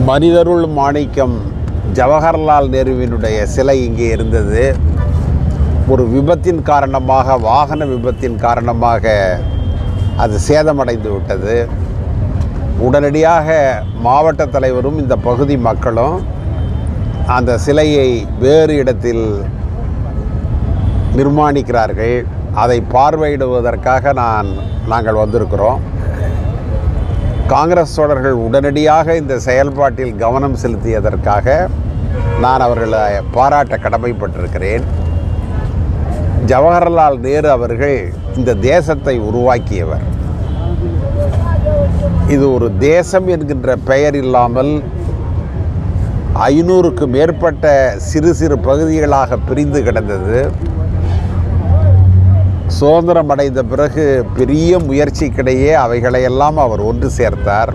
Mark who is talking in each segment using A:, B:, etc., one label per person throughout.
A: மனிதருள் மாணிக்கம் ஜவஹர்லால் நேருவினுடைய சிலை இங்கே இருந்தது ஒரு விபத்தின் காரணமாக வாகன விபத்தின் காரணமாக அது சேதமடைந்து விட்டது உடனடியாக மாவட்ட தலைவரும் இந்த பகுதி மக்களும் அந்த சிலையை வேறு இடத்தில் நிர்மாணிக்கிறார்கள் அதை பார்வையிடுவதற்காக நான் நாங்கள் வந்திருக்கிறோம் காங்கிரஸ் தோழர்கள் உடனடியாக இந்த செயல்பாட்டில் கவனம் செலுத்தியதற்காக நான் அவர்களை பாராட்ட கடமைப்பட்டிருக்கிறேன் ஜவஹர்லால் நேரு அவர்கள் இந்த தேசத்தை உருவாக்கியவர் இது ஒரு தேசம் என்கின்ற பெயர் இல்லாமல் ஐநூறுக்கு மேற்பட்ட சிறு சிறு பகுதிகளாக பிரிந்து கிடந்தது சுதந்திரம் அடைந்த பிறகு பெரிய முயற்சிக்கிடையே அவைகளையெல்லாம் அவர் ஒன்று சேர்த்தார்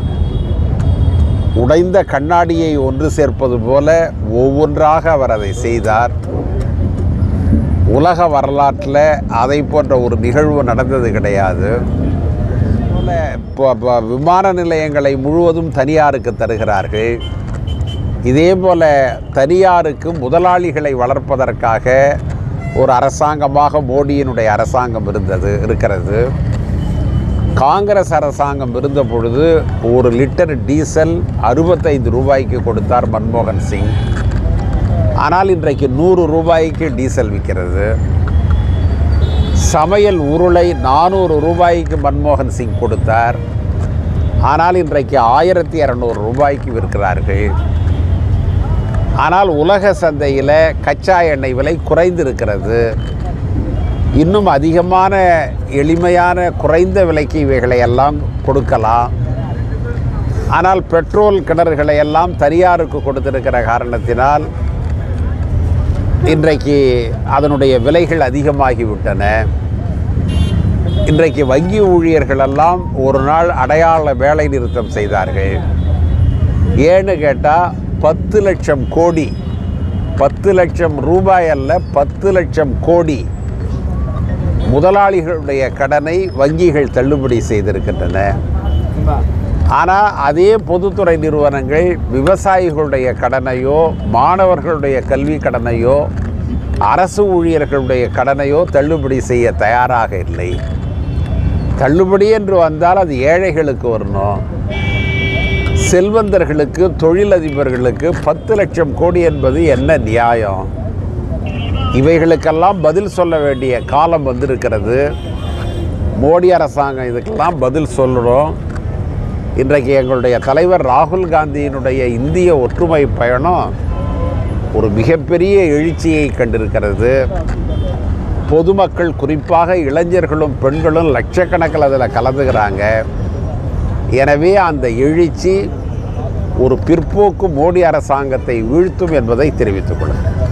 A: உடைந்த கண்ணாடியை ஒன்று சேர்ப்பது போல ஒவ்வொன்றாக அவர் அதை செய்தார் உலக வரலாற்றில் அதை போன்ற ஒரு நிகழ்வு நடந்தது கிடையாது போல ப- ப- விமான நிலையங்களை முழுவதும் தனியாருக்கு தருகிறார்கள் இதே போல தனியாருக்கு முதலாளிகளை வளர்ப்பதற்காக ஒரு அரசாங்கமாக மோடியினுடைய அரசாங்கம் இருந்தது இருக்கிறது காங்கிரஸ் அரசாங்கம் இருந்த பொழுது ஒரு லிட்டர் டீசல் அறுபத்தைந்து ரூபாய்க்கு கொடுத்தார் மன்மோகன் சிங் ஆனால் இன்றைக்கு நூறு ரூபாய்க்கு டீசல் விற்கிறது சமையல் உருளை நானூறு ரூபாய்க்கு மன்மோகன் சிங் கொடுத்தார் ஆனால் இன்றைக்கு ஆயிரத்தி இரநூறு ரூபாய்க்கு விற்கிறார்கள் ஆனால் உலக சந்தையில் கச்சா எண்ணெய் விலை குறைந்திருக்கிறது இன்னும் அதிகமான எளிமையான குறைந்த விலைக்கு இவைகளை எல்லாம் கொடுக்கலாம் ஆனால் பெட்ரோல் கிணறுகளை எல்லாம் தனியாருக்கு கொடுத்திருக்கிற காரணத்தினால் இன்றைக்கு அதனுடைய விலைகள் அதிகமாகிவிட்டன இன்றைக்கு வங்கி ஊழியர்கள் எல்லாம் ஒரு நாள் அடையாள வேலை நிறுத்தம் செய்தார்கள் ஏன்னு கேட்டால் பத்து லட்சம் கோடி பத்து லட்சம் ரூபாய் அல்ல பத்து லட்சம் கோடி முதலாளிகளுடைய கடனை வங்கிகள் தள்ளுபடி செய்திருக்கின்றன ஆனால் அதே பொதுத்துறை நிறுவனங்கள் விவசாயிகளுடைய கடனையோ மாணவர்களுடைய கல்வி கடனையோ அரசு ஊழியர்களுடைய கடனையோ தள்ளுபடி செய்ய தயாராக இல்லை தள்ளுபடி என்று வந்தால் அது ஏழைகளுக்கு வரணும் செல்வந்தர்களுக்கு தொழிலதிபர்களுக்கு பத்து லட்சம் கோடி என்பது என்ன நியாயம் இவைகளுக்கெல்லாம் பதில் சொல்ல வேண்டிய காலம் வந்திருக்கிறது மோடி அரசாங்கம் இதுக்கெல்லாம் பதில் சொல்லணும் இன்றைக்கு எங்களுடைய தலைவர் ராகுல் காந்தியினுடைய இந்திய ஒற்றுமை பயணம் ஒரு மிகப்பெரிய எழுச்சியை கண்டிருக்கிறது பொதுமக்கள் குறிப்பாக இளைஞர்களும் பெண்களும் லட்சக்கணக்கில் அதில் கலந்துக்கிறாங்க எனவே அந்த எழுச்சி ஒரு பிற்போக்கு மோடி அரசாங்கத்தை வீழ்த்தும் என்பதை தெரிவித்துக் கொள்கிறேன்